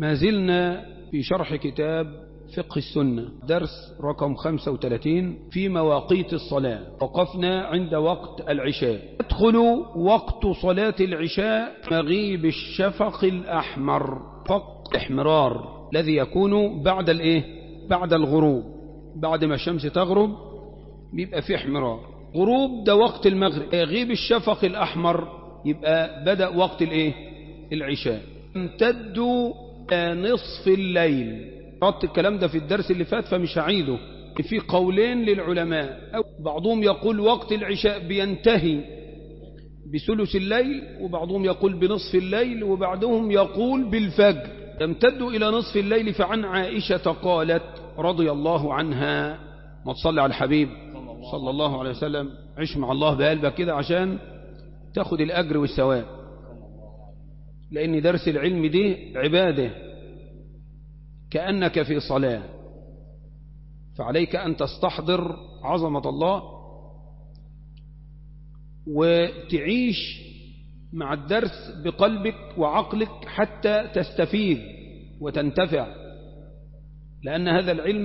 ما زلنا في شرح كتاب فقه السنة درس رقم 35 في مواقيت الصلاة وقفنا عند وقت العشاء يدخل وقت صلاة العشاء مغيب الشفق الأحمر فق احمرار الذي يكون بعد الايه بعد الغروب بعد ما الشمس تغرب بيبقى في احمرار غروب ده وقت المغرب يغيب الشفق الأحمر يبقى بدأ وقت الايه العشاء امتد نصف الليل ردت الكلام ده في الدرس اللي فات فمش هعيده في قولين للعلماء أو بعضهم يقول وقت العشاء بينتهي بثلث الليل وبعضهم يقول بنصف الليل وبعضهم يقول بالفجر يمتد إلى نصف الليل فعن عائشة قالت رضي الله عنها ما تصلي على الحبيب صلى الله عليه وسلم عيش مع الله بقلبك كده عشان تاخد الأجر والثواب لأن درس العلم دي عبادة كأنك في صلاة فعليك أن تستحضر عظمة الله وتعيش مع الدرس بقلبك وعقلك حتى تستفيد وتنتفع لأن هذا العلم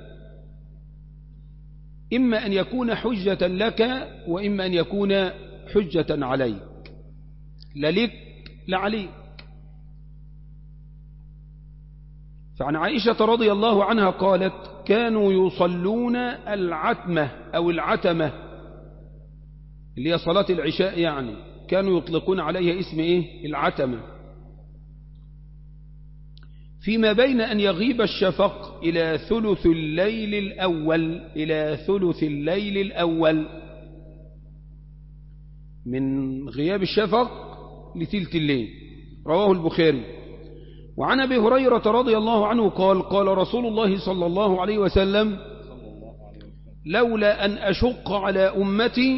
إما أن يكون حجة لك وإما أن يكون حجة عليك لا لك لا عليك فعن عائشة رضي الله عنها قالت كانوا يصلون العتمة أو العتمة اللي هي صلاة العشاء يعني كانوا يطلقون عليها اسم إيه العتمة فيما بين أن يغيب الشفق إلى ثلث الليل الأول إلى ثلث الليل الأول من غياب الشفق لثلث الليل رواه البخاري وعن أبي هريرة رضي الله عنه قال قال رسول الله صلى الله عليه وسلم لولا أن أشق على أمتي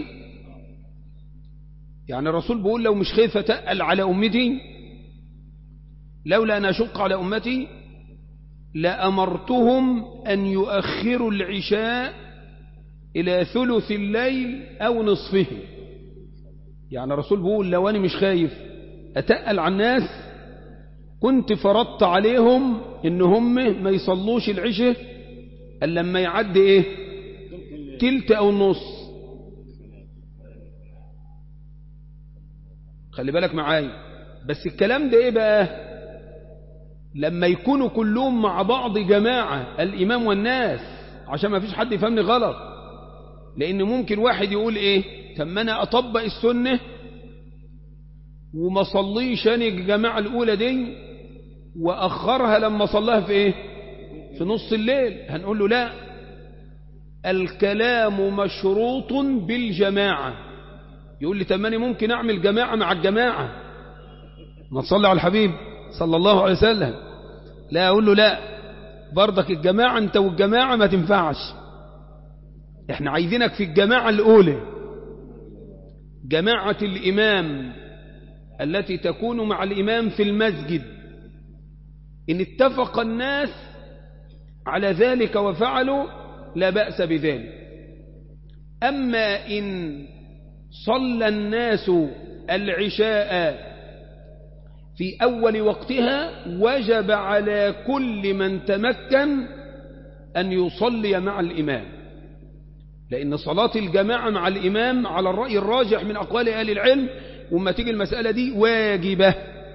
يعني الرسول بيقول لو مش خايف أتقل على أمتي لولا أن أشق على أمتي لأمرتهم أن يؤخروا العشاء إلى ثلث الليل أو نصفه يعني الرسول بيقول لو أنا مش خايف أتقل على الناس كنت فرضت عليهم ان هم ما يصلوش العشاء الا لما يعدي ايه تلت او نص خلي بالك معايا بس الكلام ده ايه بقى لما يكونوا كلهم مع بعض جماعة الامام والناس عشان ما فيش حد يفهمني غلط لان ممكن واحد يقول ايه طب انا اطبق السنة وما صليش انا الجماعة الاولى دي واخرها لما صلاها في ايه في نص الليل هنقول له لا الكلام مشروط بالجماعة يقول لي تماني ممكن اعمل جماعة مع الجماعة ما تصلي على الحبيب صلى الله عليه وسلم لا اقول له لا برضك الجماعة انت والجماعة ما تنفعش احنا عايزينك في الجماعة الاولى جماعة الامام التي تكون مع الامام في المسجد إن اتفق الناس على ذلك وفعلوا لا بأس بذلك أما إن صلى الناس العشاء في أول وقتها وجب على كل من تمكن أن يصلي مع الإمام لأن صلاة الجماعة مع الإمام على الرأي الراجح من أقوال أهل العلم وما تيجي المسألة دي واجبة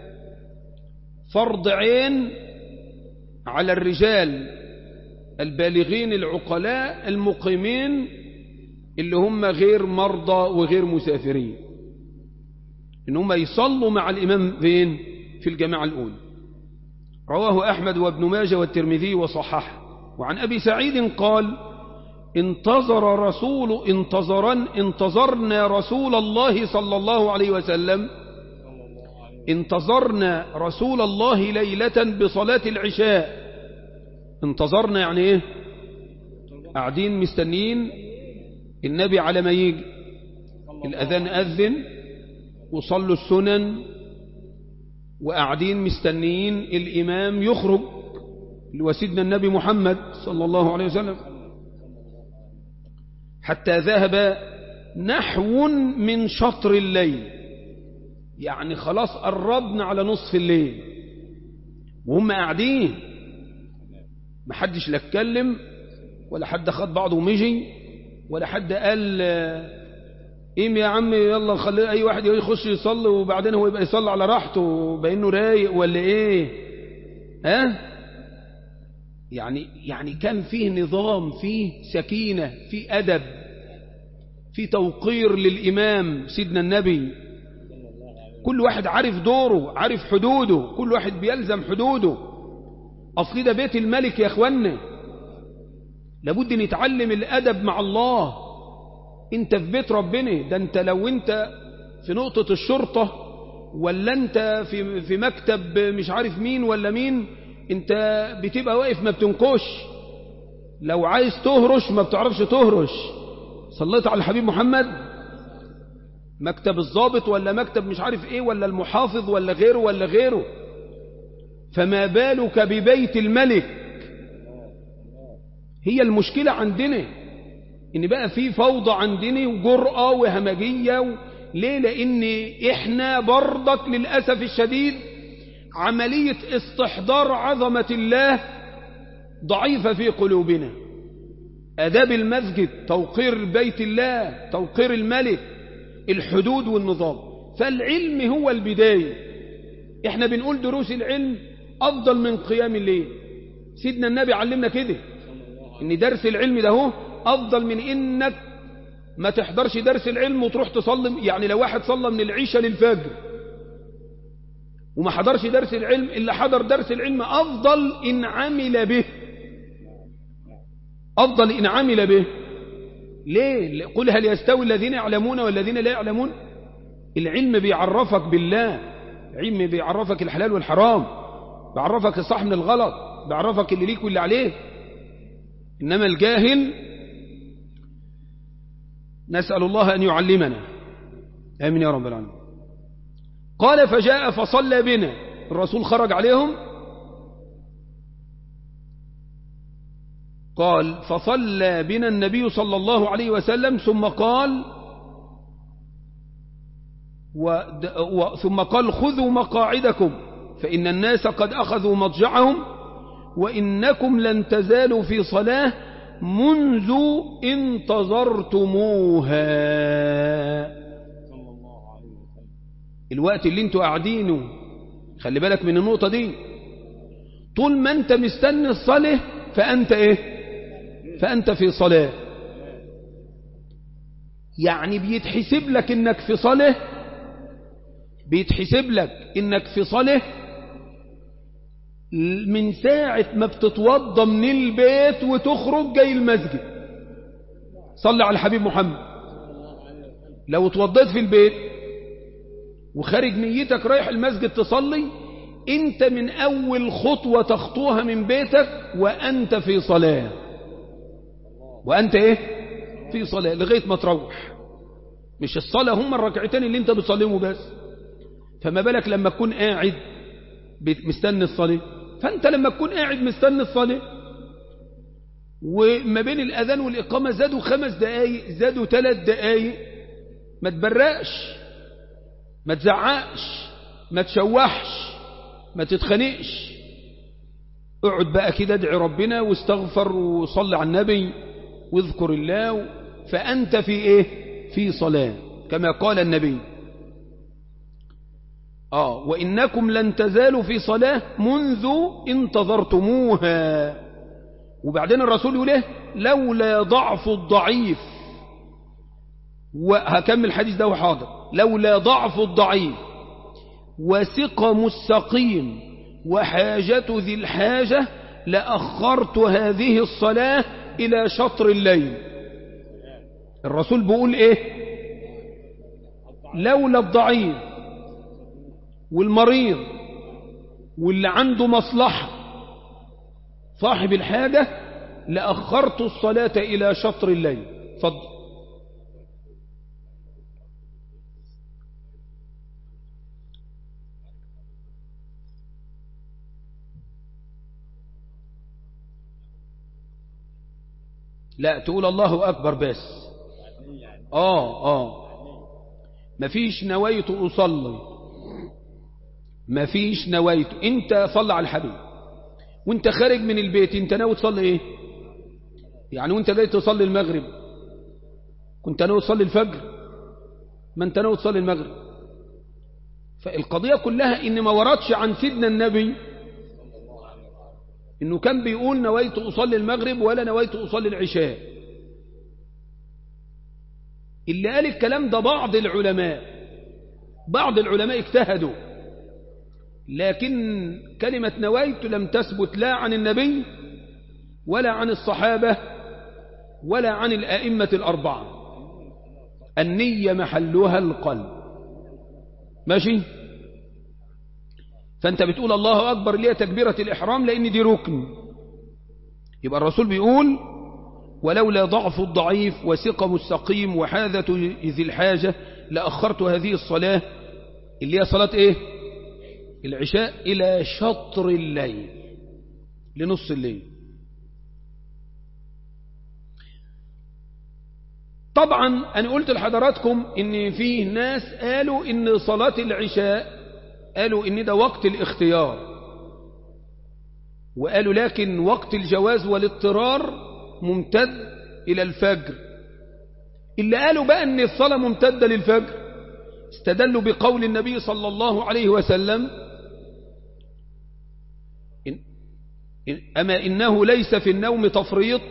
فرض عين على الرجال البالغين العقلاء المقيمين اللي هم غير مرضى وغير مسافرين ان هم يصلوا مع الإمام فين في الجماعة الأولى رواه أحمد وابن ماجه والترمذي وصححه وعن أبي سعيد قال انتظر رسول انتظرن انتظرنا رسول الله صلى الله عليه وسلم انتظرنا رسول الله ليلة بصلاة العشاء انتظرنا يعني ايه قاعدين مستنيين النبي على ما يجي الأذان أذن وصلوا السنن وقاعدين مستنيين الإمام يخرج لوسيدنا النبي محمد صلى الله عليه وسلم حتى ذهب نحو من شطر الليل يعني خلاص قربنا على نصف الليل وهم قاعدين ما حدش لا اتكلم ولا حد خد بعضه ومشي ولا حد قال ايه يا عم يلا خلي اي واحد يخش يصلي وبعدين هو يبقى يصلي على راحته بانه رايق ولا ايه ها يعني يعني كان فيه نظام فيه سكينة فيه أدب في توقير للإمام سيدنا النبي كل واحد عارف دوره عارف حدوده كل واحد بيلزم حدوده أصل ده بيت الملك يا أخوانا لابد نتعلم الأدب مع الله انت في بيت ربنا ده انت لو انت في نقطة الشرطة ولا انت في, في مكتب مش عارف مين ولا مين انت بتبقى واقف ما بتنكش لو عايز تهرش ما بتعرفش تهرش صليت على الحبيب محمد مكتب الضابط ولا مكتب مش عارف ايه ولا المحافظ ولا غيره ولا غيره فما بالك ببيت الملك هي المشكلة عندنا ان بقى في فوضى عندنا وجرأة وهمجية و... ليه لان احنا برضك للأسف الشديد عملية استحضار عظمة الله ضعيفة في قلوبنا أداب المسجد توقير بيت الله توقير الملك الحدود والنظام فالعلم هو البداية احنا بنقول دروس العلم أفضل من قيام الليل سيدنا النبي علمنا كده ان درس العلم ده هو أفضل من إنك ما تحضرش درس العلم وتروح تصلي يعني لو واحد صلى من العشاء للفجر وما حضرش درس العلم إلا حضر درس العلم أفضل إن عمل به أفضل إن عمل به ليه قل هل يستوي الذين يعلمون والذين لا يعلمون العلم بيعرفك بالله العلم بيعرفك الحلال والحرام بيعرفك الصح من الغلط بيعرفك اللي ليك واللي عليه إنما الجاهل نسأل الله أن يعلمنا آمين يا رب العالمين قال فجاء فصلى بنا الرسول خرج عليهم قال فصلى بنا النبي صلى الله عليه وسلم ثم قال و و ثم قال خذوا مقاعدكم فإن الناس قد أخذوا مضجعهم وإنكم لن تزالوا في صلاة منذ انتظرتموها الوقت اللي انتوا قاعدينه خلي بالك من النقطة دي طول ما انت مستني الصلاة فأنت ايه فأنت في صلاة يعني بيتحسب لك انك في صلاة بيتحسب لك انك في صلاة من ساعة ما بتتوضى من البيت وتخرج جاي المسجد صلي على الحبيب محمد لو اتوضيت في البيت وخارج نيتك رايح المسجد تصلي انت من اول خطوة تخطوها من بيتك وانت في صلاة وانت ايه في صلاة لغاية ما تروح مش الصلاة هم الركعتين اللي انت بتصليهم بس فما بالك لما تكون قاعد مستني الصلاة فانت لما تكون قاعد مستني الصلاة وما بين الاذان والاقامة زادوا خمس دقايق زادوا ثلاث دقايق ما تبرقش ما تزعقش ما تشوحش ما تتخنقش اقعد بقى كده ادعي ربنا واستغفر وصلي على النبي واذكر الله فأنت في ايه في صلاة كما قال النبي آه وإنكم لن تزالوا في صلاة منذ انتظرتموها وبعدين الرسول يقول ايه لولا ضعف الضعيف وهكمل الحديث ده وحاضر لولا ضعف الضعيف وسقم السقيم وحاجة ذي الحاجة لأخرت هذه الصلاة إلى شطر الليل الرسول بيقول إيه لولا الضعيف والمريض واللي عنده مصلحة صاحب الحاجة لأخرت الصلاة إلى شطر الليل فضل لا تقول الله أكبر بس آه آه مفيش نويت أصلي ما فيش نويت انت صلى على الحبيب وانت خارج من البيت انت ناوي تصلي ايه يعني وانت جاي تصلي المغرب كنت ناوي تصلي الفجر ما انت ناوي تصلي المغرب فالقضية كلها ان ما وردش عن سيدنا النبي انه كان بيقول نويت اصلي المغرب ولا نويت اصلي العشاء اللي قال الكلام ده بعض العلماء بعض العلماء اجتهدوا لكن كلمة نويت لم تثبت لا عن النبي ولا عن الصحابة ولا عن الآئمة الأربعة النية محلها القلب ماشي فأنت بتقول الله أكبر ليه تكبيرة الإحرام لأن دي ركن يبقى الرسول بيقول ولولا ضعف الضعيف وسقم السقيم وحاذة ذي الحاجة لأخرت هذه الصلاة اللي هي صلاة إيه العشاء إلى شطر الليل لنص الليل طبعا أنا قلت لحضراتكم إن فيه ناس قالوا إن صلاة العشاء قالوا إن ده وقت الاختيار وقالوا لكن وقت الجواز والاضطرار ممتد إلى الفجر اللي قالوا بقى أن الصلاة ممتدة للفجر استدلوا بقول النبي صلى الله عليه وسلم إن أما إنه ليس في النوم تفريط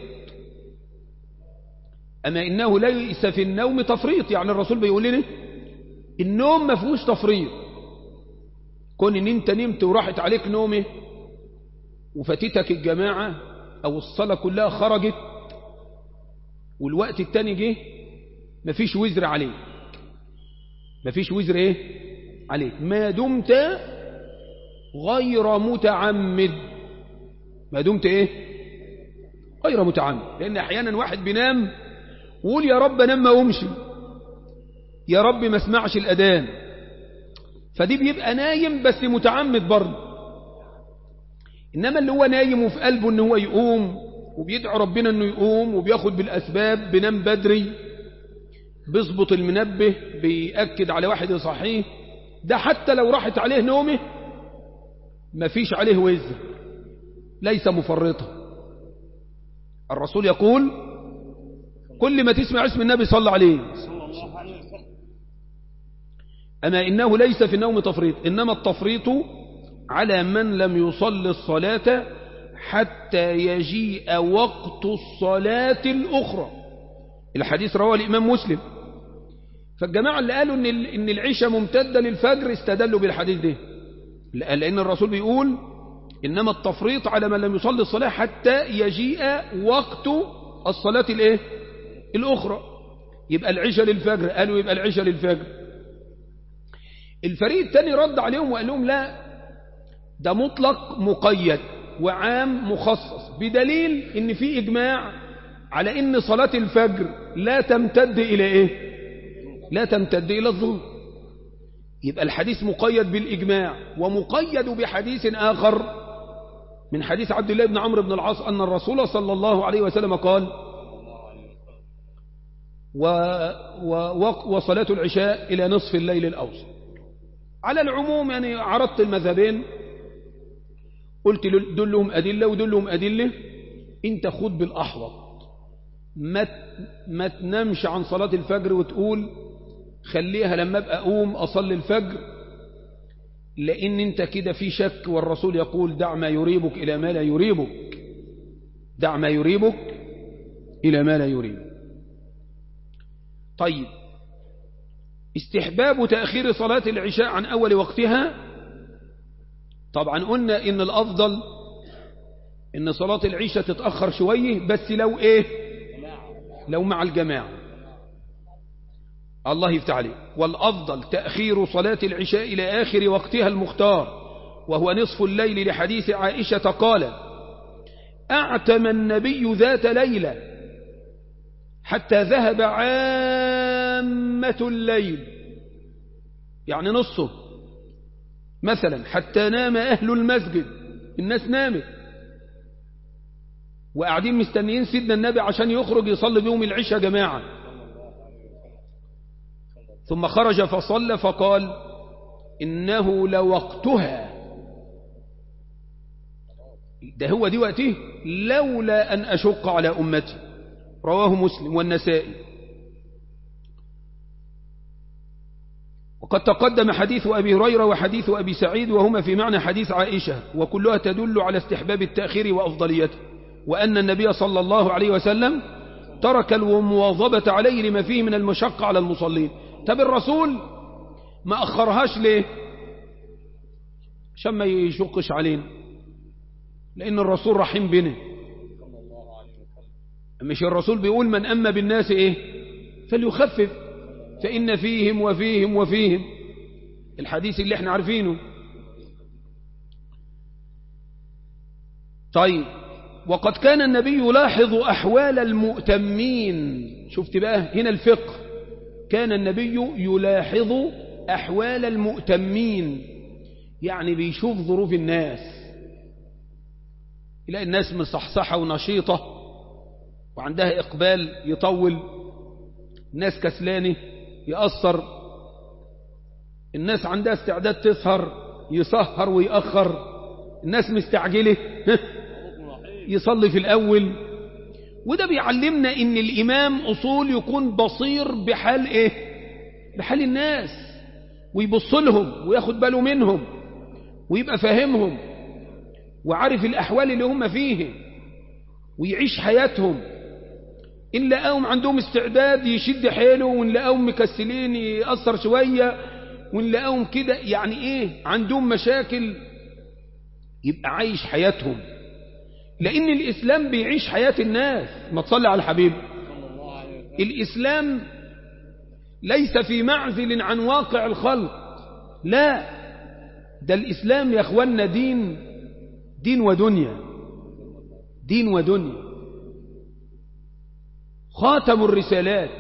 أما إنه ليس في النوم تفريط يعني الرسول بيقول لنا النوم ما فيهوش تفريط كون ان انت نمت وراحت عليك نومه وفاتتك الجماعة او الصلاة كلها خرجت والوقت التاني جه مفيش وزر عليك مفيش وزر ايه عليك ما دمت غير متعمد ما دمت ايه غير متعمد لان احيانا واحد بينام ويقول يا رب انام ما امشي يا رب ما اسمعش الاذان فدي بيبقى نايم بس متعمد برضه انما اللي هو نايم وفي قلبه ان هو يقوم وبيدعو ربنا انه يقوم وبياخد بالاسباب بينام بدري بيظبط المنبه بيأكد على واحد يصحيه ده حتى لو راحت عليه نومه مفيش عليه وزر ليس مفرطا الرسول يقول كل ما تسمع اسم النبي صلى عليه أما إنه ليس في النوم تفريط إنما التفريط على من لم يصل الصلاة حتى يجيء وقت الصلاة الأخرى الحديث رواه الإمام مسلم فالجماعة اللي قالوا إن إن العشاء ممتدة للفجر استدلوا بالحديث ده لأن الرسول بيقول إنما التفريط على من لم يصلي الصلاة حتى يجيء وقت الصلاة الإيه؟ الأخرى يبقى العشاء للفجر قالوا يبقى العشاء للفجر الفريق الثاني رد عليهم وقال لهم لا ده مطلق مقيد وعام مخصص بدليل ان في اجماع على ان صلاة الفجر لا تمتد الى ايه لا تمتد الى الظهر يبقى الحديث مقيد بالاجماع ومقيد بحديث اخر من حديث عبد الله بن عمرو بن العاص ان الرسول صلى الله عليه وسلم قال و و وصلاة العشاء الى نصف الليل الاوسط على العموم يعني عرضت المذهبين قلت دول لهم أدلة ودول لهم أدلة انت خد بالأحوط ما ما تنامش عن صلاة الفجر وتقول خليها لما ابقى أقوم أصلي الفجر لأن انت كده في شك والرسول يقول دع ما يريبك إلى ما لا يريبك دع ما يريبك إلى ما لا يريبك طيب استحباب تأخير صلاة العشاء عن أول وقتها طبعا قلنا إن الأفضل إن صلاة العشاء تتأخر شوية بس لو إيه لو مع الجماعة الله يفتح عليه والأفضل تأخير صلاة العشاء إلى آخر وقتها المختار وهو نصف الليل لحديث عائشة قال أعتم النبي ذات ليلة حتى ذهب عامة الليل يعني نصه مثلا حتى نام أهل المسجد الناس نامت وقاعدين مستنيين سيدنا النبي عشان يخرج يصلي بيهم العشاء جماعة ثم خرج فصلى فقال إنه لوقتها ده هو دي وقته لولا أن أشق على أمتي رواه مسلم والنسائي وقد تقدم حديث أبي هريرة وحديث أبي سعيد وهما في معنى حديث عائشة وكلها تدل على استحباب التأخير وأفضليته وأن النبي صلى الله عليه وسلم ترك المواظبة عليه لما فيه من المشقة على المصلين طب الرسول ما أخرهاش ليه عشان ما يشقش علينا لأن الرسول رحيم بنا مش الرسول بيقول من أما بالناس إيه فليخفف فإن فيهم وفيهم وفيهم الحديث اللي احنا عارفينه طيب وقد كان النبي يلاحظ أحوال المؤتمين شفت بقى هنا الفقه كان النبي يلاحظ أحوال المؤتمين يعني بيشوف ظروف الناس يلاقي الناس مصحصحة ونشيطة وعندها إقبال يطول الناس كسلانة يأثر الناس عندها استعداد تسهر يسهر ويأخر الناس مستعجلة يصلي في الأول وده بيعلمنا ان الإمام أصول يكون بصير بحال إيه بحال الناس ويبص لهم وياخد باله منهم ويبقى فاهمهم وعارف الأحوال اللي هم فيه ويعيش حياتهم إن لقاهم عندهم استعداد يشد حيله وإن لقاهم مكسلين يأثر شوية وإن لقاهم كده يعني إيه عندهم مشاكل يبقى عايش حياتهم لأن الإسلام بيعيش حياة الناس ما تصلي على الحبيب الإسلام ليس في معزل عن واقع الخلق لا ده الإسلام يا أخوانا دين دين ودنيا دين ودنيا خاتم الرسالات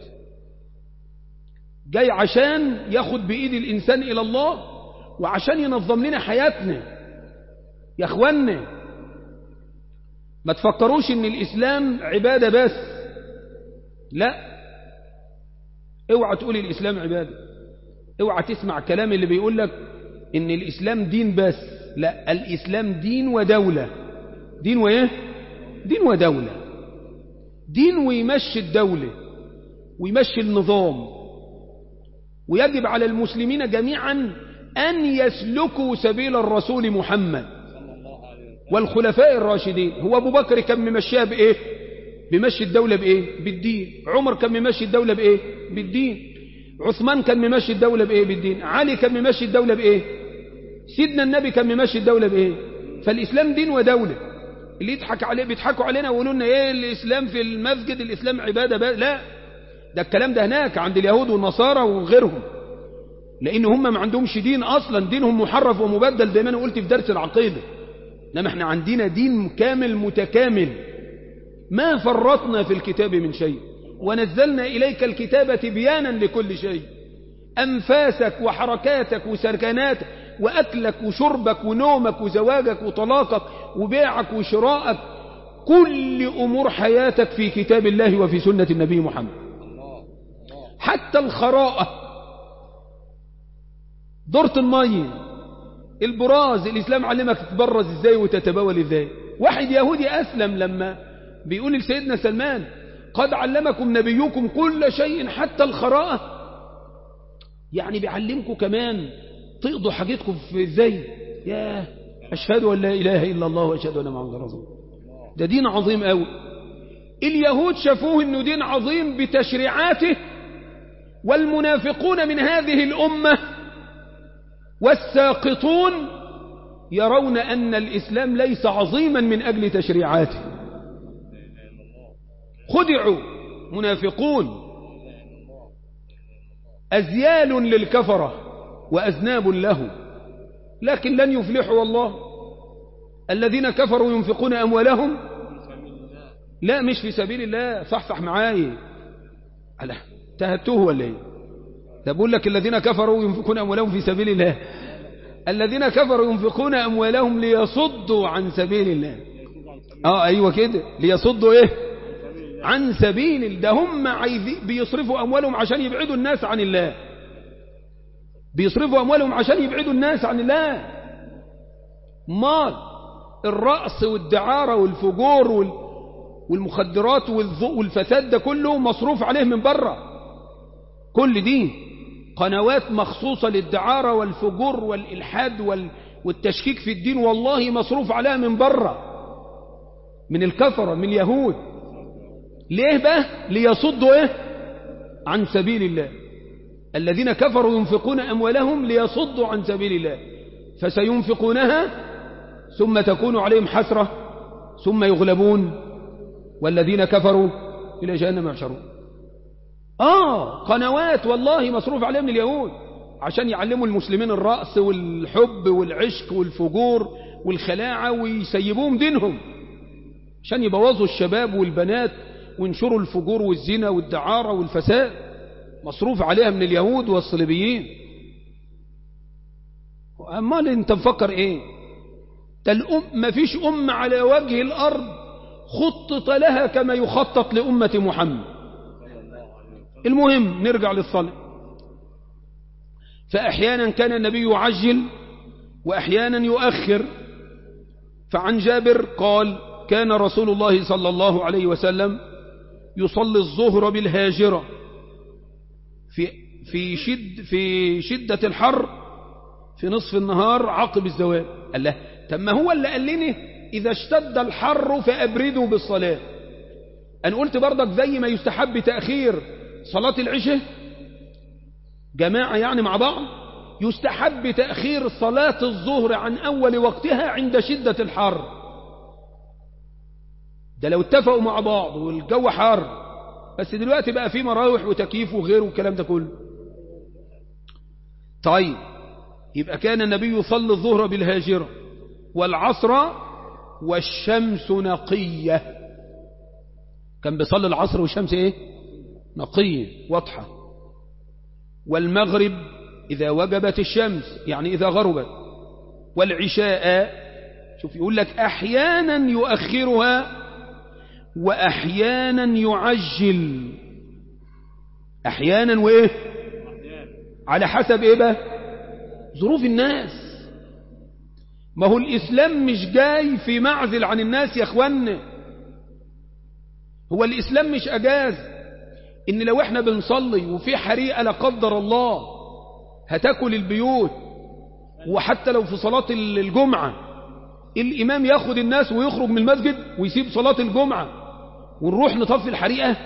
جاي عشان ياخد بإيد الإنسان إلى الله وعشان ينظم لنا حياتنا يا أخوانا ما تفكروش ان الإسلام عبادة بس لا اوعى تقول الإسلام عبادة اوعى تسمع كلام اللي بيقول لك ان الإسلام دين بس لا الإسلام دين ودولة دين وايه دين ودولة دين ويمشي الدولة ويمشي النظام ويجب على المسلمين جميعا أن يسلكوا سبيل الرسول محمد والخلفاء الراشدين هو أبو بكر كان ممشيها بإيه بمشي الدولة بإيه بالدين عمر كان ممشي الدولة بإيه بالدين عثمان كان ممشي الدولة بإيه بالدين علي كان ممشي الدولة بإيه سيدنا النبي كان ممشي الدولة بإيه فالإسلام دين ودولة اللي يضحك عليه بيضحكوا علينا ويقولوا لنا ايه الاسلام في المسجد الاسلام عباده بقى. لا ده الكلام ده هناك عند اليهود والنصارى وغيرهم لان هم ما عندهمش دين اصلا دينهم محرف ومبدل زي ما انا قلت في درس العقيده انما احنا عندنا دين كامل متكامل ما فرطنا في الكتاب من شيء ونزلنا اليك الكتاب تبيانا لكل شيء انفاسك وحركاتك وسركناتك وأكلك وشربك ونومك وزواجك وطلاقك وبيعك وشراءك كل أمور حياتك في كتاب الله وفي سنة النبي محمد حتى الخراءة دورة المية البراز الإسلام علمك تتبرز ازاي وتتبول ازاي واحد يهودي أسلم لما بيقول لسيدنا سلمان قد علمكم نبيكم كل شيء حتى الخراءة يعني بيعلمكم كمان تقضوا حاجتكم في ازاي يا أشهد أن لا إله إلا الله وأشهد أن محمد رسول الله ده دين عظيم قوي اليهود شافوه انه دين عظيم بتشريعاته والمنافقون من هذه الأمة والساقطون يرون أن الإسلام ليس عظيما من أجل تشريعاته خدعوا منافقون أزيال للكفرة وأذناب له لكن لن يفلحوا والله الذين كفروا ينفقون أموالهم لا مش في سبيل الله صحصح معاي ألا تهتوه ولا ايه ده بقول لك الذين كفروا ينفقون أموالهم في سبيل الله الذين كفروا ينفقون أموالهم ليصدوا عن سبيل الله اه ايوه كده ليصدوا ايه عن سبيل ده هم عايزين بيصرفوا أموالهم عشان يبعدوا الناس عن الله بيصرفوا أموالهم عشان يبعدوا الناس عن الله مال الرأس والدعارة والفجور وال... والمخدرات والفساد ده كله مصروف عليه من بره كل دي قنوات مخصوصة للدعارة والفجور والإلحاد وال... والتشكيك في الدين والله مصروف عليها من بره من الكفرة من اليهود ليه بقى ليصدوا ايه عن سبيل الله الذين كفروا ينفقون أموالهم ليصدوا عن سبيل الله فسينفقونها ثم تكون عليهم حسرة ثم يغلبون والذين كفروا إلى جهنم يحشرون آه قنوات والله مصروف عليهم اليهود عشان يعلموا المسلمين الرأس والحب والعشق والفجور والخلاعة ويسيبوهم دينهم عشان يبوظوا الشباب والبنات وينشروا الفجور والزنا والدعارة والفساد مصروف عليها من اليهود والصليبيين أمال انت مفكر ايه ده الأم ما فيش أمة على وجه الأرض خطط لها كما يخطط لأمة محمد المهم نرجع للصلاة فأحيانا كان النبي يعجل وأحيانا يؤخر فعن جابر قال كان رسول الله صلى الله عليه وسلم يصلي الظهر بالهاجرة في في شد في شدة الحر في نصف النهار عقب الزوال قال له طب ما هو اللي قال لنا إذا اشتد الحر فأبردوا بالصلاة أنا قلت برضك زي ما يستحب تأخير صلاة العشاء جماعة يعني مع بعض يستحب تأخير صلاة الظهر عن أول وقتها عند شدة الحر ده لو اتفقوا مع بعض والجو حار بس دلوقتي بقى في مراوح وتكييف وغيره والكلام ده كله طيب يبقى كان النبي يصلي الظهر بالهاجرة والعصر والشمس نقية كان بيصلي العصر والشمس ايه نقية واضحة والمغرب إذا وجبت الشمس يعني إذا غربت والعشاء شوف يقول لك أحيانا يؤخرها وأحيانا يعجل أحيانا وإيه على حسب إيه بقى ظروف الناس ما هو الإسلام مش جاي في معزل عن الناس يا أخوانا هو الإسلام مش أجاز إن لو إحنا بنصلي وفي حريقة لا قدر الله هتاكل البيوت وحتى لو في صلاة الجمعة الإمام ياخد الناس ويخرج من المسجد ويسيب صلاة الجمعة ونروح نطفي الحريقة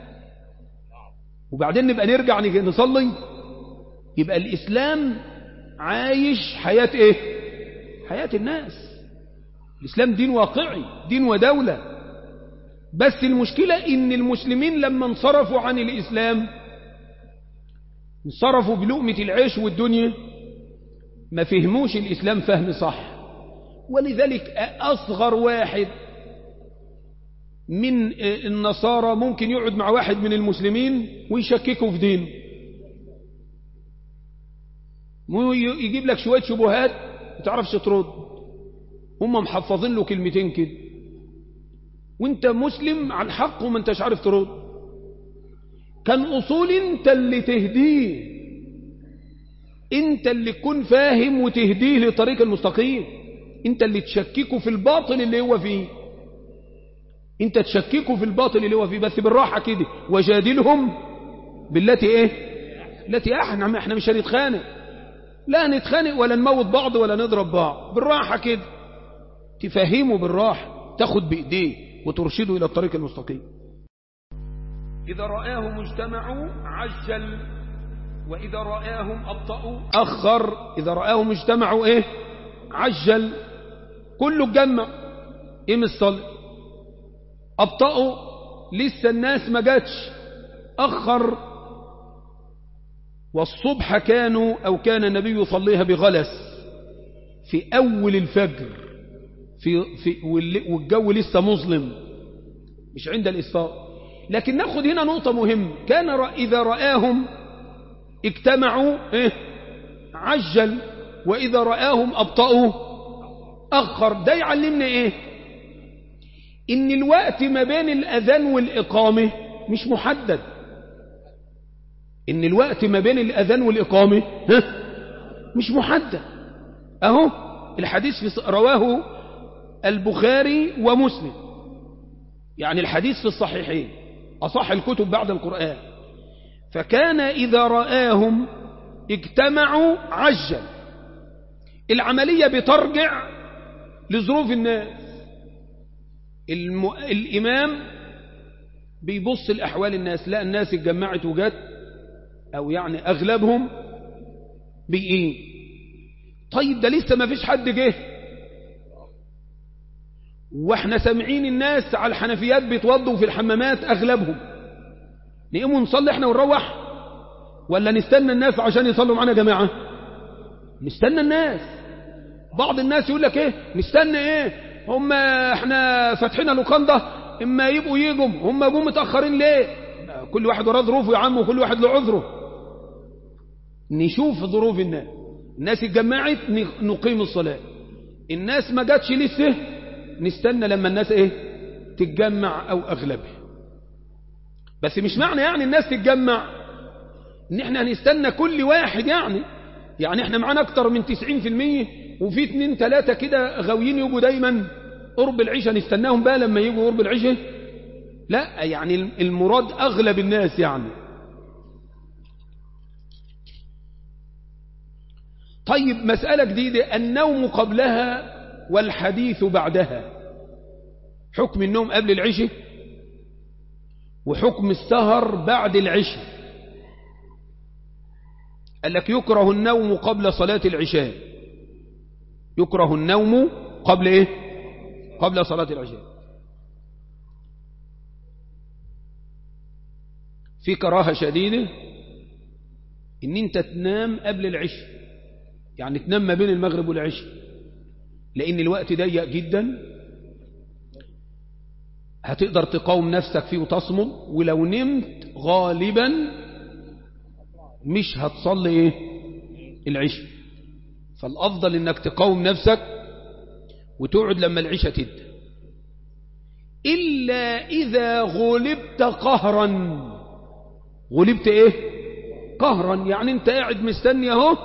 وبعدين نبقى نرجع نصلي يبقى الإسلام عايش حياة إيه حياة الناس الإسلام دين واقعي دين ودولة بس المشكلة إن المسلمين لما انصرفوا عن الإسلام انصرفوا بلقمة العيش والدنيا ما فهموش الإسلام فهم صح ولذلك أصغر واحد من النصارى ممكن يقعد مع واحد من المسلمين ويشككه في دينه يجيب لك شوية شبهات ما تعرفش ترد هم محفظين له كلمتين كده وانت مسلم على الحق وما انتش عارف ترد كان أصول انت اللي تهديه انت اللي تكون فاهم وتهديه لطريق المستقيم انت اللي تشككه في الباطل اللي هو فيه انت تشككه في الباطل اللي هو فيه بس بالراحة كده وجادلهم بالتي ايه التي احنا احنا مش هنتخانق لا نتخانق ولا نموت بعض ولا نضرب بعض بالراحة كده تفهمه بالراحة تاخد بإيديه وترشده إلى الطريق المستقيم إذا رآهم اجتمعوا عجل وإذا رآهم أبطأوا أخر إذا رآهم اجتمعوا إيه عجل كله اتجمع إيه من الصلاة أبطأوا لسه الناس ما جاتش أخر والصبح كانوا أو كان النبي يصليها بغلس في أول الفجر في في والجو لسه مظلم مش عند الإسفار لكن ناخد هنا نقطة مهمة كان إذا رآهم اجتمعوا إيه عجل وإذا رآهم أبطأوا أخر ده يعلمنا إيه إن الوقت ما بين الأذان والإقامة مش محدد إن الوقت ما بين الأذان والإقامة ها مش محدد أهو الحديث في رواه البخاري ومسلم يعني الحديث في الصحيحين أصح الكتب بعد القرآن فكان إذا رآهم اجتمعوا عجل العملية بترجع لظروف الناس الم... الإمام بيبص لأحوال الناس لا الناس اتجمعت وجت أو يعني أغلبهم بإيه طيب ده لسه ما فيش حد جه واحنا سامعين الناس على الحنفيات بيتوضوا في الحمامات أغلبهم نقوم نصلي احنا ونروح ولا نستنى الناس عشان يصلوا معنا جماعة نستنى الناس بعض الناس يقول لك ايه نستنى ايه هم احنا فاتحين لوكاندا اما يبقوا يجوا هم جم متاخرين ليه كل واحد وراه ظروفه يا عم وكل واحد له عذره نشوف ظروف الناس الناس اتجمعت نقيم الصلاة الناس ما جاتش لسه نستنى لما الناس ايه تتجمع او اغلبها بس مش معنى يعني الناس تتجمع ان احنا هنستنى كل واحد يعني يعني احنا معانا اكتر من 90% وفي اتنين تلاتة كده غاويين يجوا دايما قرب العشاء نستناهم بقى لما يجوا قرب العشاء لا يعني المراد اغلب الناس يعني طيب مسألة جديدة النوم قبلها والحديث بعدها حكم النوم قبل العشاء وحكم السهر بعد العشاء قال لك يكره النوم قبل صلاة العشاء يكره النوم قبل ايه قبل صلاة العشاء في كراهة شديدة ان انت تنام قبل العشاء يعني تنام ما بين المغرب والعشاء لان الوقت ضيق جدا هتقدر تقاوم نفسك فيه وتصمد ولو نمت غالبا مش هتصلي ايه العشاء فالافضل انك تقاوم نفسك وتقعد لما العشاء تبدا الا اذا غلبت قهرا غلبت ايه قهرا يعني انت قاعد مستني اهو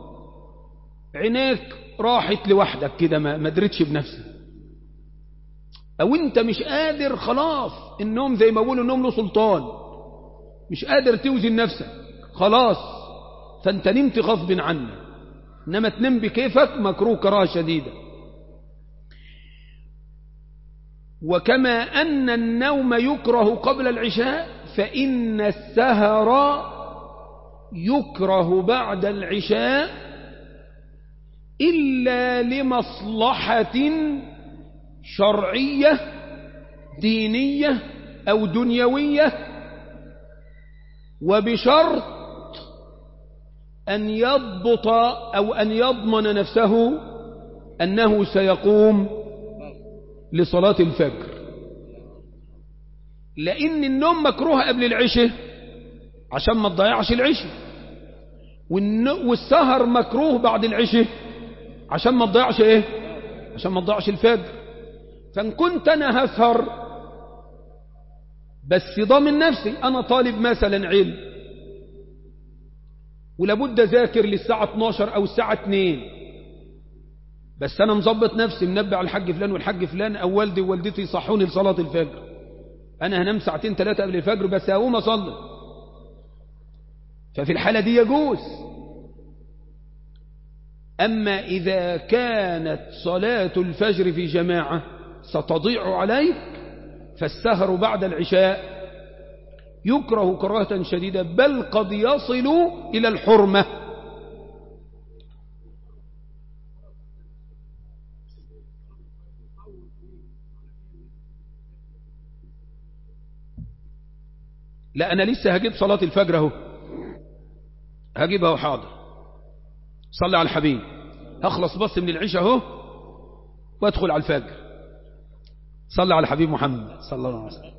عينيك راحت لوحدك كده ما ما درتش بنفسك او انت مش قادر خلاص النوم زي ما بيقولوا النوم له سلطان مش قادر توزن نفسك خلاص فانت نمت غصب عنك انما تنام بكيفك مكروه كراهه شديده وكما ان النوم يكره قبل العشاء فان السهر يكره بعد العشاء الا لمصلحه شرعيه دينيه او دنيويه وبشرط أن يضبط أو أن يضمن نفسه أنه سيقوم لصلاة الفجر لأن النوم مكروه قبل العشاء عشان ما تضيعش العشاء والسهر مكروه بعد العشاء عشان ما تضيعش ايه عشان ما تضيعش الفجر فان كنت انا هسهر بس ضامن نفسي انا طالب مثلا علم ولابد ذاكر للساعة 12 أو الساعة 2 بس أنا مظبط نفسي منبع على الحاج فلان والحاج فلان أو والدي ووالدتي يصحوني لصلاة الفجر أنا هنام ساعتين ثلاثة قبل الفجر بس هقوم أصلي ففي الحالة دي يجوز أما إذا كانت صلاة الفجر في جماعة ستضيع عليك فالسهر بعد العشاء يكره كراهة شديدة بل قد يصل إلى الحرمة لا أنا لسه هجيب صلاة الفجر اهو هجيبها وحاضر صلي على الحبيب هخلص بس من العشاء اهو وادخل على الفجر صلي على الحبيب محمد صلى الله عليه وسلم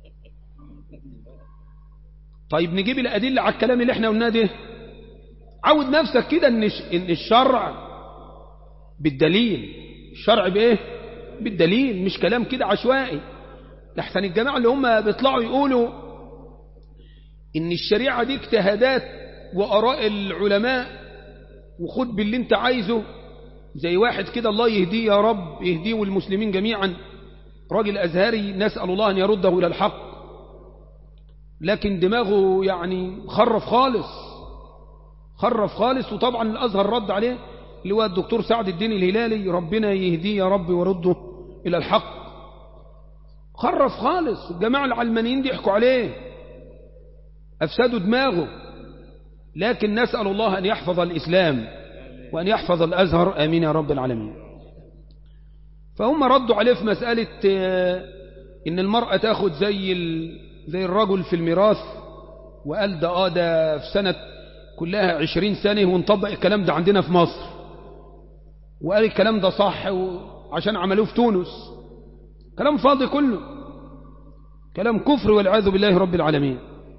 طيب نجيب الأدلة على الكلام اللي احنا قلناه ده عود نفسك كده ان ان الشرع بالدليل الشرع بايه بالدليل مش كلام كده عشوائي لحسن الجماعة اللي هم بيطلعوا يقولوا ان الشريعة دي اجتهادات وآراء العلماء وخد باللي انت عايزه زي واحد كده الله يهديه يا رب يهديه والمسلمين جميعا راجل أزهري نسأل الله أن يرده إلى الحق لكن دماغه يعني خرف خالص خرف خالص وطبعا الأزهر رد عليه اللي هو الدكتور سعد الدين الهلالي ربنا يهديه يا رب ويرده إلى الحق خرف خالص الجماعة العلمانيين دي يحكوا عليه أفسدوا دماغه لكن نسأل الله أن يحفظ الإسلام وأن يحفظ الأزهر آمين يا رب العالمين فهم ردوا عليه في مسألة إن المرأة تأخذ زي زي الرجل في الميراث وقال ده آه ده في سنة كلها عشرين سنة ونطبق الكلام ده عندنا في مصر وقال الكلام ده صح عشان عملوه في تونس كلام فاضي كله كلام كفر والعياذ بالله رب العالمين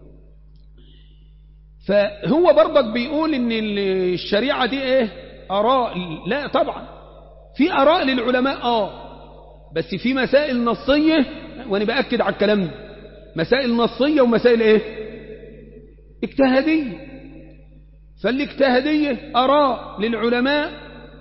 فهو برضك بيقول ان الشريعة دي ايه اراء لا طبعا في اراء للعلماء اه بس في مسائل نصية وانا باكد على الكلام ده مسائل نصية ومسائل ايه اجتهادية فالاجتهادية اراء للعلماء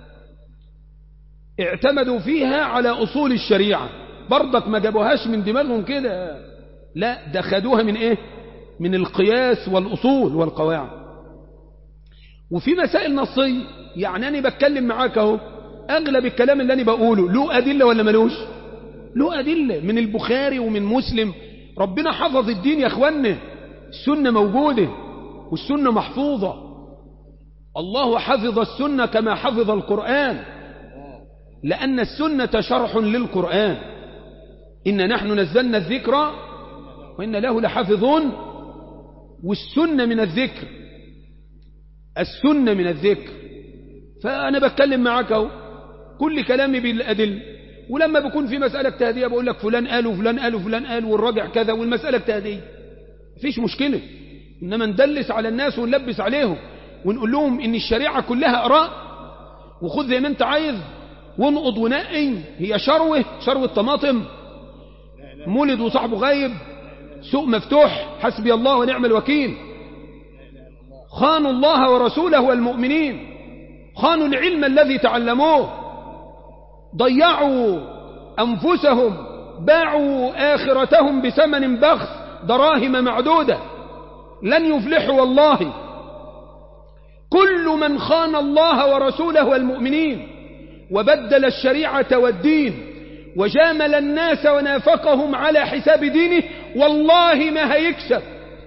اعتمدوا فيها على اصول الشريعة برضك ما جابوهاش من دماغهم كده لا ده خدوها من ايه من القياس والأصول والقواعد وفي مسائل نصية يعني أنا بتكلم معاك اهو أغلب الكلام اللي أنا بقوله له أدلة ولا ملوش له أدلة من البخاري ومن مسلم ربنا حفظ الدين يا أخوانا السنة موجودة والسنة محفوظة الله حفظ السنة كما حفظ القرآن لأن السنة شرح للقرآن إن نحن نزلنا الذكر وإن له لحافظون والسنة من الذكر السنة من الذكر فأنا بتكلم معك اهو كل كلامي بالأدل ولما بكون في مسألة اجتهادية بقول لك فلان قال وفلان قال وفلان قال والراجع كذا والمسألة اجتهادية مفيش مشكلة إنما ندلس على الناس ونلبس عليهم ونقول لهم إن الشريعة كلها أراء وخذ زي ما أنت عايز وانقض ونقي هي شروة شروة طماطم مولد وصاحبه غايب سوق مفتوح حسبي الله ونعم الوكيل خانوا الله ورسوله والمؤمنين خانوا العلم الذي تعلموه ضيعوا أنفسهم باعوا آخرتهم بثمن بخس دراهم معدودة لن يفلحوا والله كل من خان الله ورسوله والمؤمنين وبدل الشريعة والدين وجامل الناس ونافقهم على حساب دينه والله ما هيكسب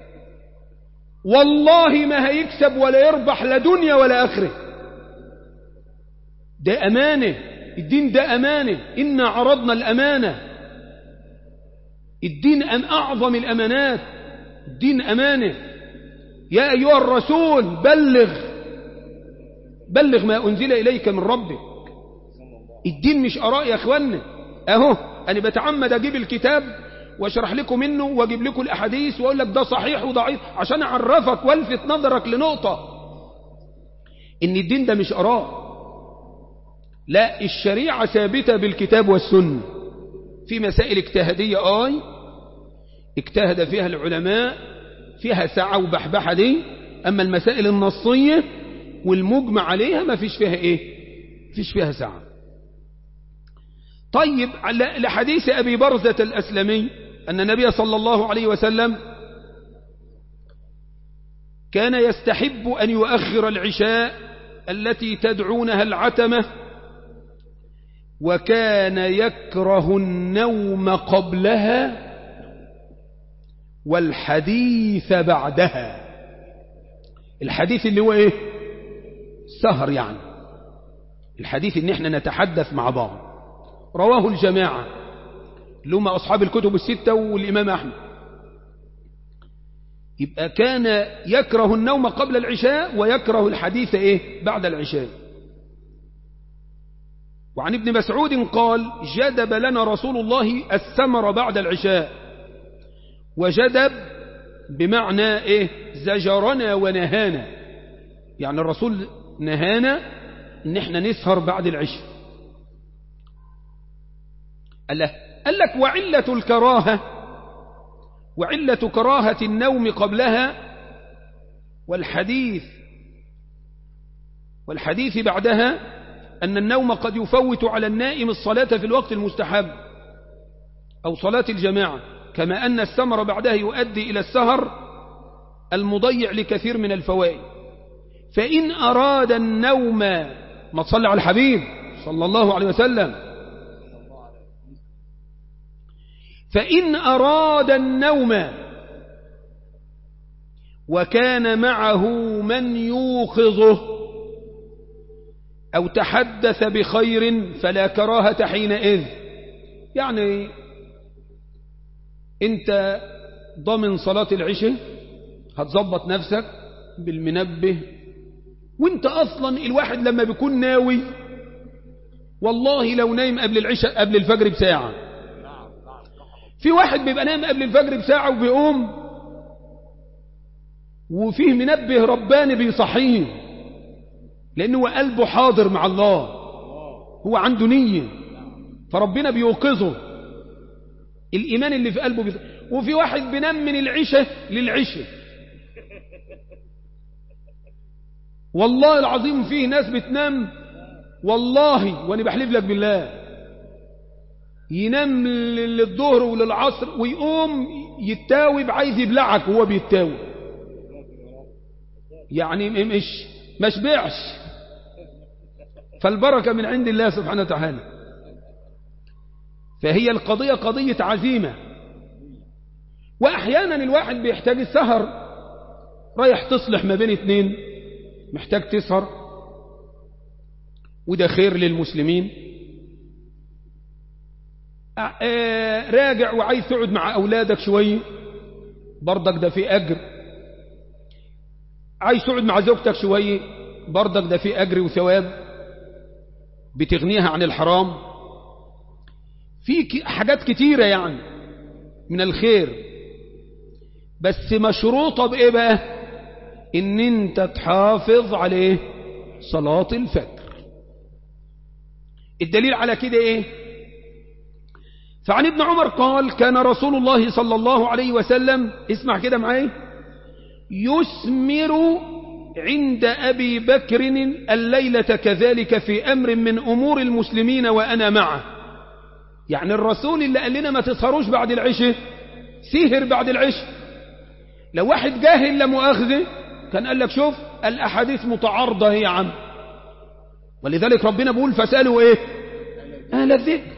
والله ما هيكسب ولا يربح لا دنيا ولا آخرة ده أمانة الدين ده أمانة إنا عرضنا الأمانة الدين أم أعظم الأمانات الدين أمانة يا أيها الرسول بلغ بلغ ما أنزل إليك من ربك الدين مش أراء يا أخوانا أهو أنا بتعمد أجيب الكتاب واشرح لكم منه واجيب لكم الأحاديث وأقول لك ده صحيح وضعيف عشان أعرفك والفت نظرك لنقطة إن الدين ده مش أراء لا الشريعة ثابتة بالكتاب والسنة في مسائل اجتهادية آي اجتهد فيها العلماء فيها سعة وبحبحة دي أما المسائل النصية والمجمع عليها ما فيش فيها إيه فيش فيها سعة طيب لحديث أبي برزة الأسلمي أن النبي صلى الله عليه وسلم كان يستحب أن يؤخر العشاء التي تدعونها العتمة وكان يكره النوم قبلها والحديث بعدها الحديث اللي هو ايه سهر يعني الحديث ان احنا نتحدث مع بعض رواه الجماعة اللي هم أصحاب الكتب الستة والإمام أحمد يبقى كان يكره النوم قبل العشاء ويكره الحديث إيه بعد العشاء وعن ابن مسعود قال جدب لنا رسول الله السمر بعد العشاء وجدب بمعنى إيه زجرنا ونهانا يعني الرسول نهانا ان احنا نسهر بعد العشاء قال له قال لك وعلة الكراهة وعلة كراهة النوم قبلها والحديث والحديث بعدها أن النوم قد يفوت على النائم الصلاة في الوقت المستحب أو صلاة الجماعة كما أن السمر بعدها يؤدي إلى السهر المضيع لكثير من الفوائد فإن أراد النوم ما تصلي على الحبيب صلى الله عليه وسلم فإن أراد النوم وكان معه من يوقظه أو تحدث بخير فلا كراهة حينئذ يعني انت ضمن صلاة العشاء هتظبط نفسك بالمنبه وانت اصلا الواحد لما بيكون ناوي والله لو نايم قبل العشاء قبل الفجر بساعة في واحد بيبقى نايم قبل الفجر بساعة وبيقوم وفيه منبه رباني بيصحيه لأنه هو قلبه حاضر مع الله هو عنده نية فربنا بيوقظه الإيمان اللي في قلبه بيصحيه وفي واحد بينام من العشاء للعشاء والله العظيم فيه ناس بتنام والله وانا بحلف لك بالله ينام للظهر وللعصر ويقوم يتاوب عايز يبلعك وهو بيتاوب يعني مش ما شبعش فالبركة من عند الله سبحانه وتعالى فهي القضية قضية عزيمة وأحيانا الواحد بيحتاج السهر رايح تصلح ما بين اتنين محتاج تسهر وده خير للمسلمين راجع وعايز تقعد مع أولادك شوية برضك ده في أجر عايز تقعد مع زوجتك شوية برضك ده في أجر وثواب بتغنيها عن الحرام في حاجات كتيرة يعني من الخير بس مشروطة بإيه بقى إن أنت تحافظ عليه صلاة الفجر الدليل على كده إيه فعن ابن عمر قال كان رسول الله صلى الله عليه وسلم اسمع كده معايا يسمر عند أبي بكر الليلة كذلك في أمر من أمور المسلمين وأنا معه يعني الرسول اللي قال لنا ما تسهروش بعد العشاء سهر بعد العشاء لو واحد جاهل لا مؤاخذه كان قال لك شوف الأحاديث متعارضة هي يا عم ولذلك ربنا بيقول فسألوا ايه أهل الذكر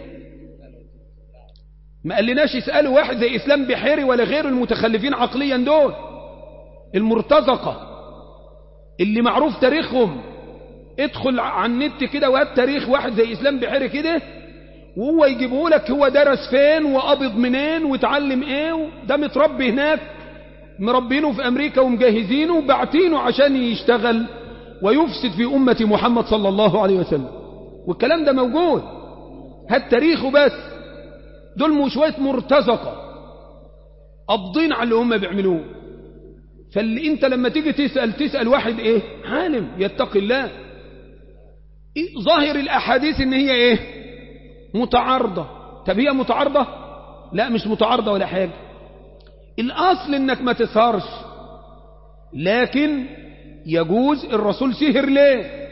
ما قالناش يسألوا واحد زي إسلام بحيري ولا غيره المتخلفين عقليا دول المرتزقة اللي معروف تاريخهم ادخل على النت كده وهات تاريخ واحد زي إسلام بحيري كده وهو يجيبه لك هو درس فين وقبض منين وتعلم ايه ده متربي هناك مربينه في أمريكا ومجهزينه وبعتينه عشان يشتغل ويفسد في أمة محمد صلى الله عليه وسلم والكلام ده موجود هات تاريخه بس دول مو شوية مرتزقة قابضين على اللي هم بيعملوه فاللي انت لما تيجي تسأل تسأل واحد ايه عالم يتقي الله إيه ظاهر الأحاديث ان هي ايه متعارضة طب هي متعارضة لا مش متعارضة ولا حاجة الأصل انك ما تسهرش لكن يجوز الرسول سهر ليه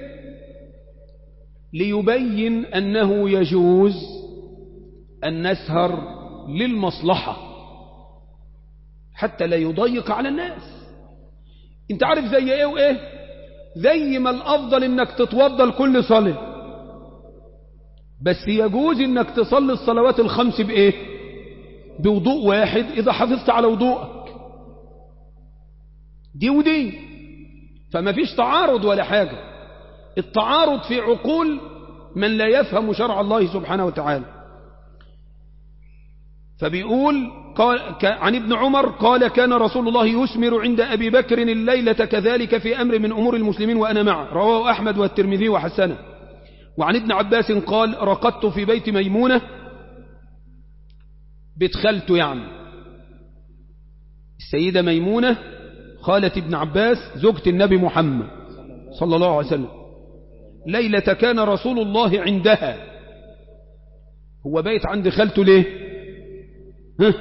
ليبين أنه يجوز أن نسهر للمصلحة حتى لا يضيق على الناس انت عارف زي ايه وايه زي ما الافضل انك تتوضى لكل صلاة بس يجوز انك تصلي الصلوات الخمس بايه بوضوء واحد اذا حافظت على وضوءك دي ودي فما فيش تعارض ولا حاجة التعارض في عقول من لا يفهم شرع الله سبحانه وتعالى فبيقول قال عن ابن عمر قال كان رسول الله يسمر عند أبي بكر الليلة كذلك في أمر من أمور المسلمين وأنا معه رواه أحمد والترمذي وحسنه وعن ابن عباس قال رقدت في بيت ميمونة بيت خالته يعني السيدة ميمونة خالة ابن عباس زوجة النبي محمد صلى الله عليه وسلم ليلة كان رسول الله عندها هو بيت عند خالته ليه ها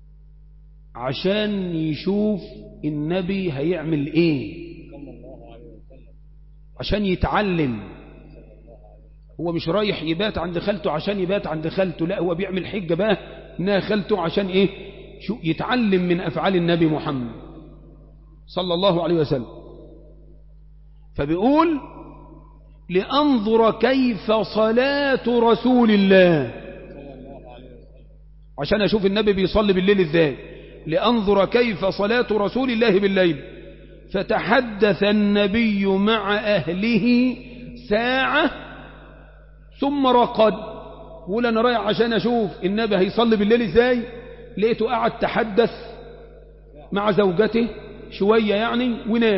عشان يشوف النبي هيعمل ايه عشان يتعلم هو مش رايح يبات عند خالته عشان يبات عند خالته لا هو بيعمل حجة بقى انها خالته عشان ايه شو يتعلم من افعال النبي محمد صلى الله عليه وسلم فبيقول لأنظر كيف صلاة رسول الله عشان أشوف النبي بيصلي بالليل ازاي لأنظر كيف صلاة رسول الله بالليل فتحدث النبي مع أهله ساعة ثم رقد قول أنا رايح عشان أشوف النبي هيصلي بالليل ازاي لقيته قاعد تحدث مع زوجته شوية يعني ونام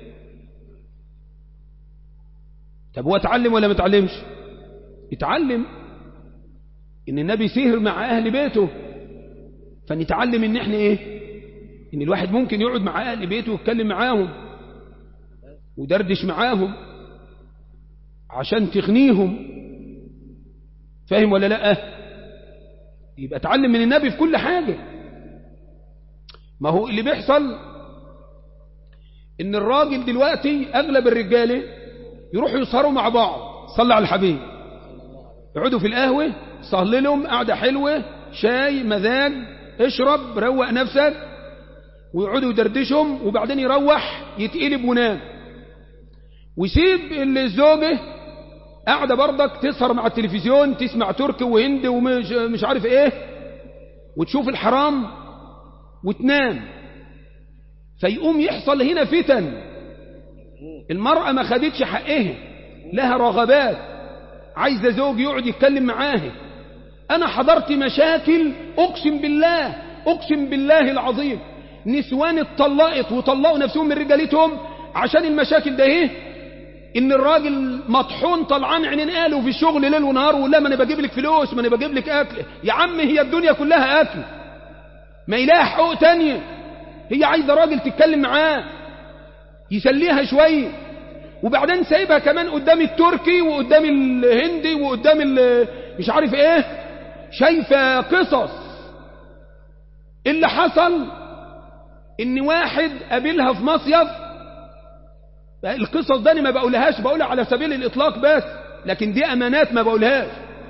طب هو اتعلم ولا ما اتعلمش اتعلم ان النبي سهر مع اهل بيته فنتعلم ان احنا ايه ان الواحد ممكن يقعد مع اهل بيته ويتكلم معاهم ودردش معاهم عشان تغنيهم فاهم ولا لا يبقى اتعلم من النبي في كل حاجة ما هو اللي بيحصل ان الراجل دلوقتي اغلب الرجاله يروحوا يسهروا مع بعض صلى على الحبيب يقعدوا في القهوة صلي لهم قعدة حلوة شاي مزاج اشرب روق نفسك ويقعدوا يدردشهم وبعدين يروح يتقلب ونام ويسيب الزوجة قاعدة برضك تسهر مع التلفزيون تسمع تركي وهندي ومش مش عارف ايه وتشوف الحرام وتنام فيقوم يحصل هنا فتن المرأة ما خدتش حقها لها رغبات عايزة زوج يقعد يتكلم معاها أنا حضرت مشاكل أقسم بالله أقسم بالله العظيم نسوان اتطلقت وطلقوا نفسهم من رجالتهم عشان المشاكل ده ايه ان الراجل مطحون طلعان عينين قاله في الشغل ليل ونهار ولا ما انا بجيب لك فلوس ما انا بجيب لك اكل يا عم هي الدنيا كلها اكل ما يلاقي حقوق تانية هي عايزة راجل تتكلم معاه يسليها شوية وبعدين سايبها كمان قدام التركي وقدام الهندي وقدام مش عارف ايه شايفة قصص اللي حصل ان واحد قابلها في مصيف القصص ده انا ما بقولهاش بقولها على سبيل الاطلاق بس لكن دي امانات ما بقولهاش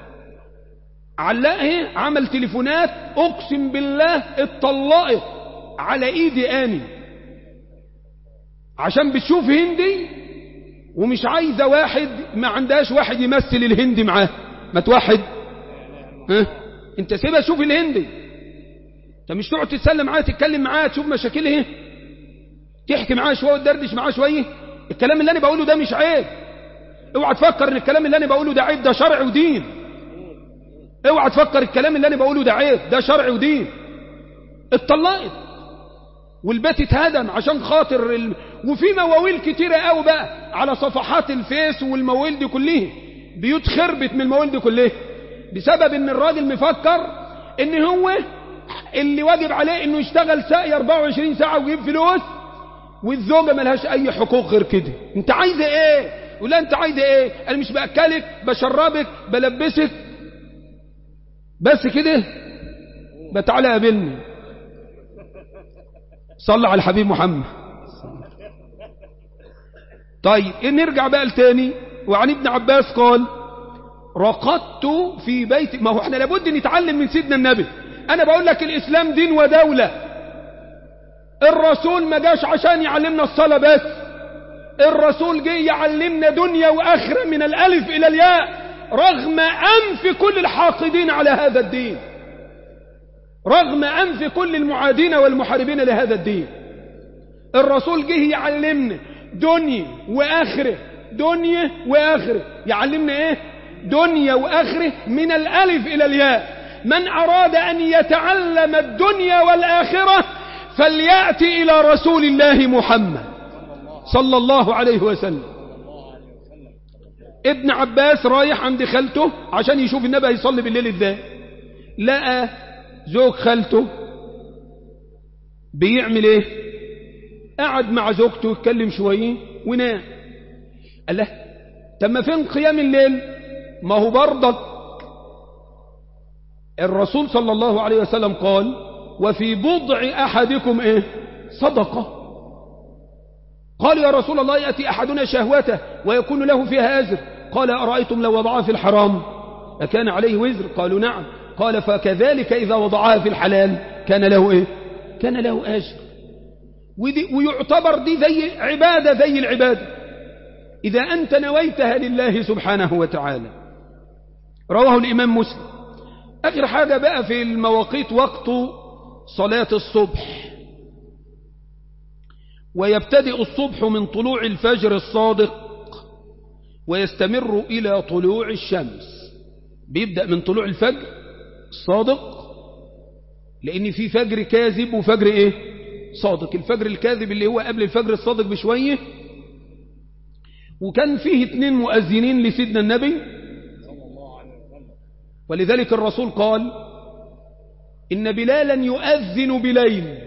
علقها عمل تليفونات اقسم بالله اتطلقت على ايدي اني عشان بتشوف هندي ومش عايزة واحد ما عندهاش واحد يمثل الهندي معاه ما توحد ها انت سيبها شوف الهندي انت مش تقعد تتسلم معاه تتكلم معاه تشوف مشاكلها ايه تحكي معاه شويه وتدردش معاه شويه الكلام اللي انا بقوله ده مش عيب اوعى تفكر ان الكلام اللي انا بقوله ده عيب ده شرع ودين اوعى تفكر الكلام اللي انا بقوله ده عيب ده شرع ودين اتطلقت والبيت اتهدم عشان خاطر ال... وفي مواويل كتيرة قوي بقى على صفحات الفيس والمواويل دي كلها بيوت خربت من المواويل دي كلها بسبب ان الراجل مفكر ان هو اللي واجب عليه انه يشتغل ساقي 24 ساعة ويجيب فلوس والزوجة ملهاش اي حقوق غير كده انت عايزة ايه ولا انت عايزة ايه انا مش باكلك بشربك بلبسك بس كده بتعالى قابلني صلى على الحبيب محمد طيب نرجع بقى لتاني وعن ابن عباس قال رقدت في بيت ما هو احنا لابد نتعلم من سيدنا النبي انا بقول لك الاسلام دين ودولة الرسول ما جاش عشان يعلمنا الصلاة بس الرسول جه يعلمنا دنيا واخرة من الالف الى الياء رغم انف كل الحاقدين على هذا الدين رغم أنف كل المعادين والمحاربين لهذا الدين الرسول جه يعلمنا دنيا وآخرة دنيا وآخرة يعلمنا ايه دنيا وآخرة من الألف إلى الياء من أراد أن يتعلم الدنيا والآخرة فليأتي إلى رسول الله محمد صلى الله عليه وسلم ابن عباس رايح عند خالته عشان يشوف النبي هيصلي بالليل ازاي لقى زوج خالته بيعمل ايه قعد مع زوجته يتكلم شوية ونام قال له طب ما فين قيام الليل ما هو برضك الرسول صلى الله عليه وسلم قال وفي بضع احدكم ايه صدقة قالوا يا رسول الله يأتي أحدنا شهوته ويكون له فيها أجر قال أرأيتم لو وضعها في الحرام أكان عليه وزر قالوا نعم قال فكذلك إذا وضعها في الحلال كان له إيه كان له أجر ودي ويعتبر دي زي عبادة زي العبادة إذا أنت نويتها لله سبحانه وتعالى رواه الإمام مسلم آخر حاجة بقى في المواقيت وقت صلاة الصبح ويبتدئ الصبح من طلوع الفجر الصادق ويستمر إلى طلوع الشمس بيبدأ من طلوع الفجر الصادق لأن في فجر كاذب وفجر إيه صادق الفجر الكاذب اللي هو قبل الفجر الصادق بشوية وكان فيه اتنين مؤذنين لسيدنا النبي ولذلك الرسول قال إن بلالا يؤذن بليل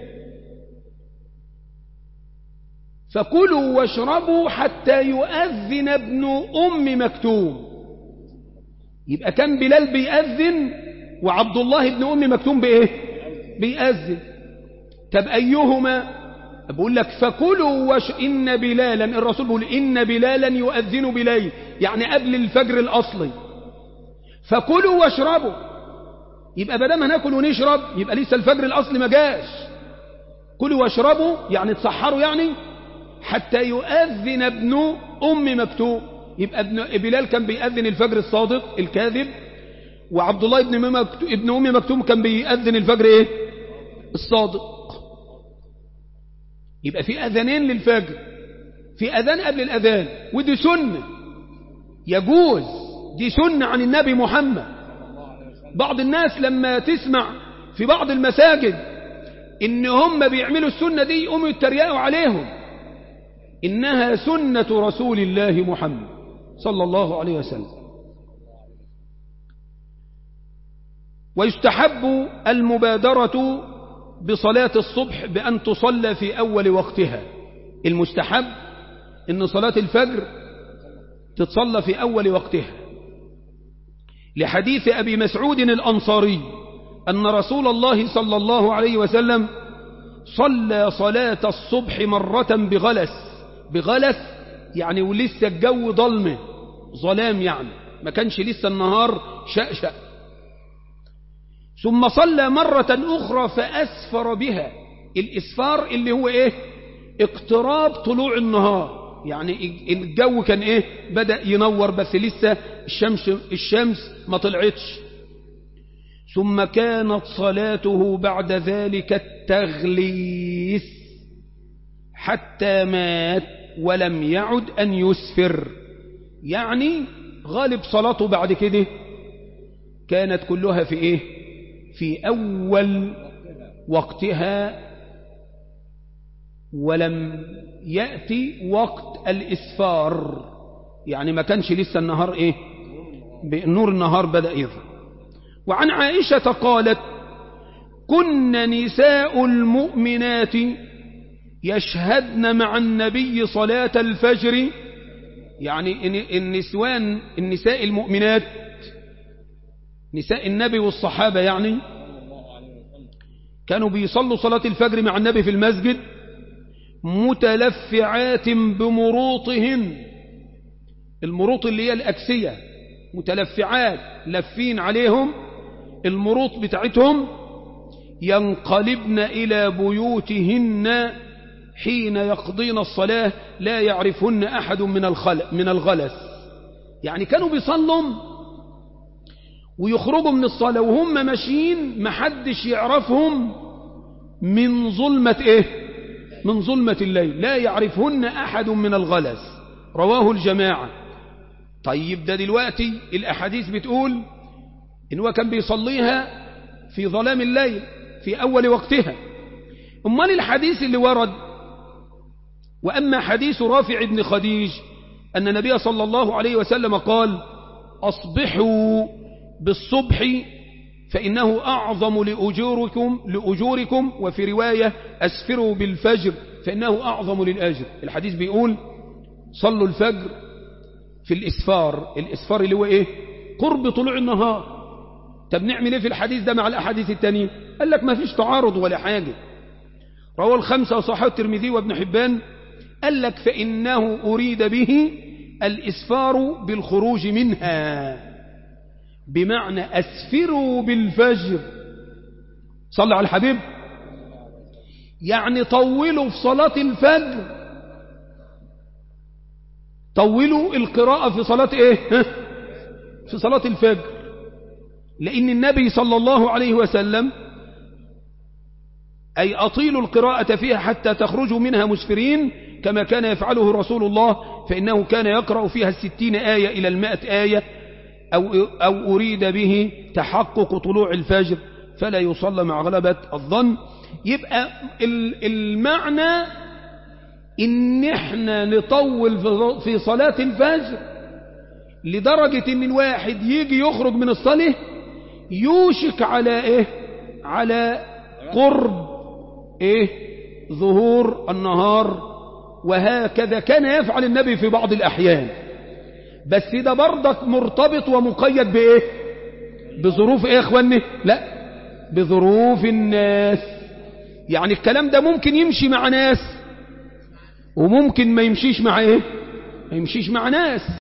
فكلوا واشربوا حتى يؤذن ابن أم مكتوم يبقى كان بلال بيأذن وعبد الله ابن أم مكتوم بإيه بيأذن طب أيهما بقول لك فكلوا وش إن بلالا الرسول بيقول إن بلالا يؤذن بليل يعني قبل الفجر الأصلي فكلوا واشربوا يبقى بدل ما ناكل ونشرب يبقى لسه الفجر الأصلي ما جاش كلوا واشربوا يعني تصحروا يعني حتى يؤذن ابن أم مكتوم يبقى ابن بلال كان بيأذن الفجر الصادق الكاذب وعبد الله ابن ابن أم مكتوم كان بيأذن الفجر ايه الصادق يبقى في أذانين للفجر في أذان قبل الأذان ودي سنة يجوز دي سنة عن النبي محمد بعض الناس لما تسمع في بعض المساجد ان هم بيعملوا السنة دي يقوموا يتريقوا عليهم إنها سنة رسول الله محمد صلى الله عليه وسلم ويستحب المبادرة بصلاة الصبح بأن تصلى في أول وقتها المستحب أن صلاة الفجر تتصلى في أول وقتها لحديث أبي مسعود الأنصاري أن رسول الله صلى الله عليه وسلم صلى صلاة الصبح مرة بغلس بغلس يعني ولسه الجو ظلمه ظلام يعني ما كانش لسه النهار شأشأ ثم صلى مرة أخرى فأسفر بها الإسفار اللي هو إيه اقتراب طلوع النهار يعني الجو كان إيه بدأ ينور بس لسه الشمس, الشمس ما طلعتش ثم كانت صلاته بعد ذلك التغليث حتى مات ولم يعد أن يسفر يعني غالب صلاته بعد كده كانت كلها في إيه في أول وقتها ولم يأتي وقت الإسفار يعني ما كانش لسه النهار إيه نور النهار بدأ يظهر وعن عائشة قالت كن نساء المؤمنات يشهدن مع النبي صلاة الفجر يعني النسوان النساء المؤمنات نساء النبي والصحابة يعني كانوا بيصلوا صلاة الفجر مع النبي في المسجد متلفعات بمروطهن المروط اللي هي الأكسية متلفعات لفين عليهم المروط بتاعتهم ينقلبن إلى بيوتهن حين يقضين الصلاة لا يعرفن أحد من الخلق من الغلس يعني كانوا بيصلوا ويخرجوا من الصلاة وهم ماشيين محدش يعرفهم من ظلمة ايه من ظلمة الليل لا يعرفهن أحد من الغلس رواه الجماعة طيب ده دلوقتي الأحاديث بتقول إن هو كان بيصليها في ظلام الليل في أول وقتها أمال الحديث اللي ورد وأما حديث رافع بن خديج أن النبي صلى الله عليه وسلم قال أصبحوا بالصبح فإنه أعظم لأجوركم, لأجوركم وفي رواية أسفروا بالفجر فإنه أعظم للأجر الحديث بيقول صلوا الفجر في الإسفار الإسفار اللي هو إيه قرب طلوع النهار طب نعمل إيه في الحديث ده مع الأحاديث التانية قال لك ما فيش تعارض ولا حاجة رواه الخمسة وصححه الترمذي وابن حبان قال لك فإنه أريد به الإسفار بالخروج منها بمعنى أسفروا بالفجر صلى على الحبيب يعني طولوا في صلاة الفجر طولوا القراءة في صلاة ايه في صلاة الفجر لأن النبي صلى الله عليه وسلم أي أطيلوا القراءة فيها حتى تخرجوا منها مسفرين كما كان يفعله رسول الله فإنه كان يقرأ فيها الستين آية إلى المائة آية أو, أو أريد به تحقق طلوع الفجر فلا يصلى مع غلبة الظن يبقى المعنى إن احنا نطول في صلاة الفجر لدرجة إن الواحد يجي يخرج من الصلاة يوشك على إيه على قرب إيه ظهور النهار وهكذا كان يفعل النبي في بعض الأحيان بس ده برضك مرتبط ومقيد بإيه بظروف إيه يا إخواني لا بظروف الناس يعني الكلام ده ممكن يمشي مع ناس وممكن ما يمشيش مع إيه ما يمشيش مع ناس